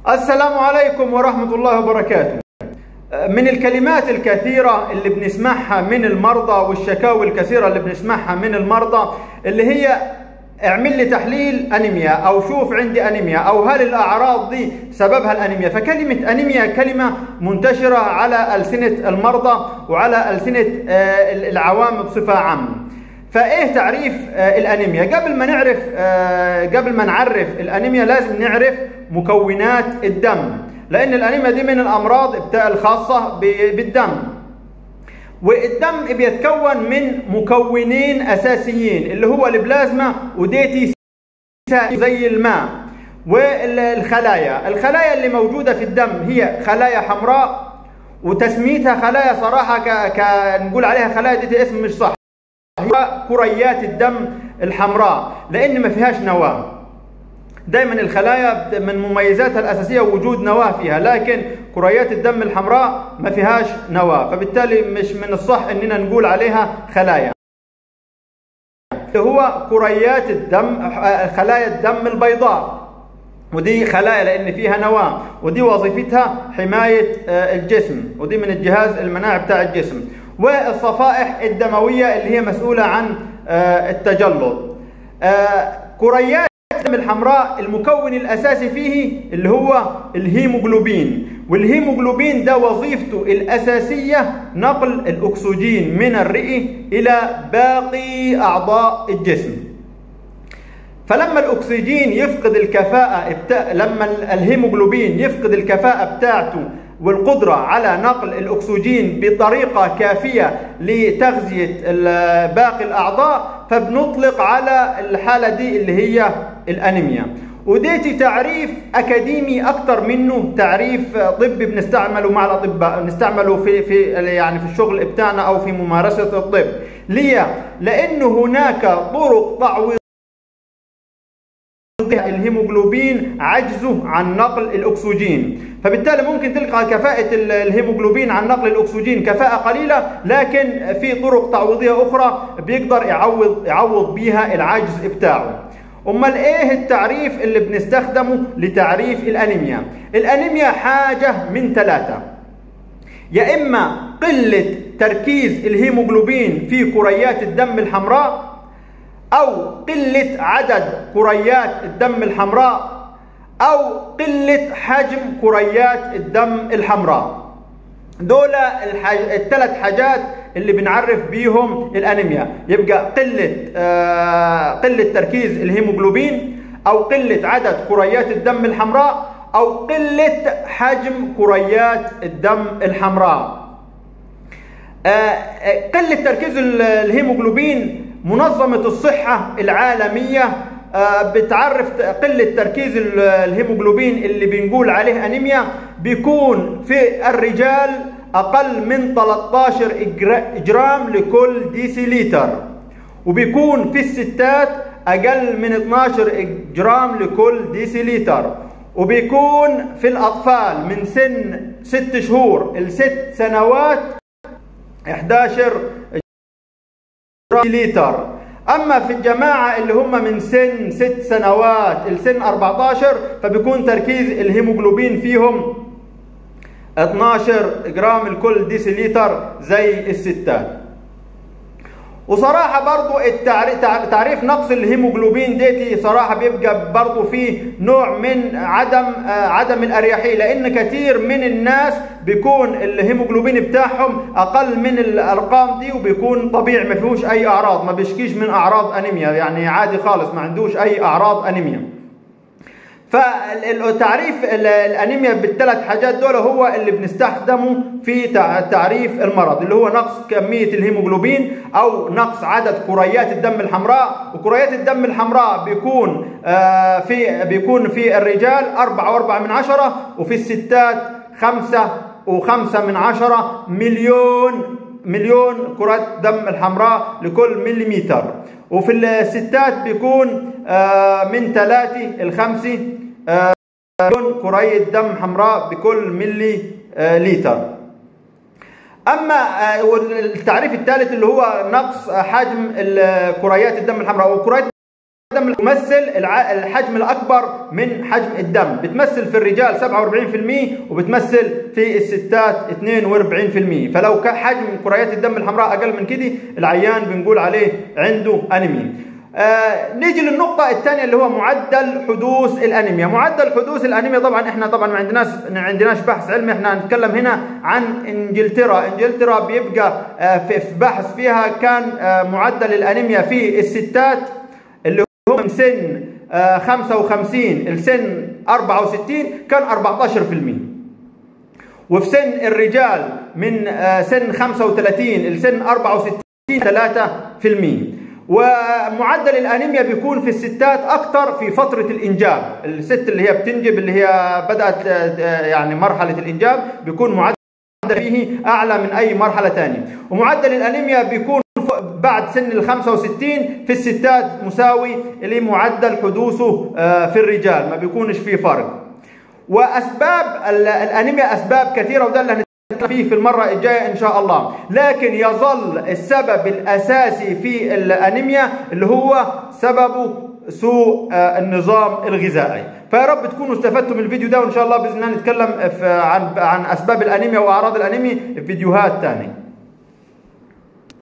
السلام عليكم ورحمة الله وبركاته. من الكلمات الكثيرة اللي بنسمعها من المرضى والشكاوي الكثيرة اللي بنسمعها من المرضى اللي هي اعمل لي تحليل انيميا او شوف عندي انيميا او هل الاعراض دي سببها الانيميا فكلمه انيميا كلمه منتشره على السنه المرضى وعلى السنه العوام بصفه عامه فايه تعريف الانيميا قبل ما نعرف قبل ما نعرف الانيميا لازم نعرف مكونات الدم لان الانيميا دي من الامراض الخاصه بالدم والدم بيتكون من مكونين اساسيين اللي هو البلازما وديتي زي الماء والخلايا الخلايا اللي موجوده في الدم هي خلايا حمراء وتسميتها خلايا صراحه ك... ك... نقول عليها خلايا دي اسم مش صح هي كريات الدم الحمراء لان ما فيهاش نواه دائما الخلايا من مميزاتها الاساسيه وجود نواه فيها لكن كريات الدم الحمراء ما فيهاش نواه فبالتالي مش من الصح اننا نقول عليها خلايا هو كريات الدم خلايا الدم البيضاء ودي خلايا لان فيها نواه ودي وظيفتها حمايه الجسم ودي من الجهاز المناعي بتاع الجسم والصفائح الدمويه اللي هي مسؤوله عن التجلط كريات الدم الحمراء المكون الاساسي فيه اللي هو الهيموجلوبين والهيموجلوبين ده وظيفته الاساسيه نقل الاكسجين من الرئه الى باقي اعضاء الجسم فلما الاكسجين يفقد الكفاءه بتا... لما الهيموجلوبين يفقد الكفاءه بتاعته والقدرة على نقل الأكسجين بطريقة كافية لتغذية باقي الأعضاء فبنطلق على الحالة دي اللي هي الأنيميا وديتي تعريف أكاديمي أكثر منه تعريف طبي بنستعمله مع الأطباء بنستعمله في في يعني في الشغل بتاعنا أو في ممارسة الطب ليه؟ لأنه هناك طرق تعويض الهيموجلوبين عجزه عن نقل الاكسجين فبالتالي ممكن تلقى كفاءة الهيموجلوبين عن نقل الاكسجين كفاءة قليلة لكن في طرق تعويضية اخرى بيقدر يعوض يعوض بيها العجز بتاعه امال ايه التعريف اللي بنستخدمه لتعريف الانيميا الانيميا حاجة من ثلاثة يا اما قلة تركيز الهيموجلوبين في كريات الدم الحمراء أو قلة عدد كريات الدم الحمراء أو قلة حجم كريات الدم الحمراء دول الحاج... الثلاث حاجات اللي بنعرف بيهم الأنيميا يبقى قلة آه قلة تركيز الهيموجلوبين أو قلة عدد كريات الدم الحمراء أو قلة حجم كريات الدم الحمراء آه قلة تركيز الهيموجلوبين منظمة الصحة العالمية بتعرف قلة تركيز الهيموجلوبين اللي بنقول عليه أنيميا بيكون في الرجال أقل من 13 جرام لكل ديسيليتر وبيكون في الستات أقل من 12 جرام لكل ديسيليتر وبيكون في الأطفال من سن 6 شهور لست سنوات 11 لتر اما في الجماعه اللي هم من سن 6 سنوات لسن 14 فبيكون تركيز الهيموجلوبين فيهم 12 جرام لكل ديسيليتر زي الستات وصراحة برضو تعريف نقص الهيموجلوبين ديتي صراحة بيبقى برضو فيه نوع من عدم عدم الأريحية لأن كثير من الناس بيكون الهيموجلوبين بتاعهم أقل من الأرقام دي وبيكون طبيعي ما فيهوش أي أعراض ما بيشكيش من أعراض أنيميا يعني عادي خالص ما عندوش أي أعراض أنيميا فالتعريف الانيميا بالثلاث حاجات دول هو اللي بنستخدمه في تعريف المرض اللي هو نقص كميه الهيموجلوبين او نقص عدد كريات الدم الحمراء وكريات الدم الحمراء بيكون في بيكون في الرجال 4 و4 من عشرة وفي الستات 5 و5 من عشرة مليون مليون كرات دم الحمراء لكل مليمتر وفي الستات بيكون من 3 ل 5 مليون كرية دم حمراء بكل ملي لتر اما التعريف الثالث اللي هو نقص حجم كريات الدم الحمراء وكريات الدم تمثل الحجم الاكبر من حجم الدم بتمثل في الرجال 47% وبتمثل في الستات 42% فلو كان حجم كريات الدم الحمراء اقل من كده العيان بنقول عليه عنده انيميا آه نيجي للنقطة الثانية اللي هو معدل حدوث الأنيميا، معدل حدوث الأنيميا طبعا احنا طبعا ما عندناش ما عندناش بحث علمي احنا هنتكلم هنا عن انجلترا، انجلترا بيبقى آه في بحث فيها كان آه معدل الأنيميا في الستات اللي هم من سن آه 55 لسن 64 كان 14% وفي سن الرجال من آه سن 35 لسن 64 3% ومعدل الانيميا بيكون في الستات اكثر في فتره الانجاب الست اللي هي بتنجب اللي هي بدات يعني مرحله الانجاب بيكون معدل فيه اعلى من اي مرحله ثانيه ومعدل الانيميا بيكون بعد سن ال 65 في الستات مساوي لمعدل حدوثه في الرجال ما بيكونش فيه فرق واسباب الانيميا اسباب كثيره وده اللي فيه في المرة الجاية إن شاء الله لكن يظل السبب الأساسي في الأنيميا اللي هو سببه سوء النظام الغذائي فيا رب تكونوا استفدتوا من الفيديو ده وإن شاء الله بإذن الله نتكلم عن عن أسباب الأنيميا وأعراض الأنيميا في فيديوهات ثانية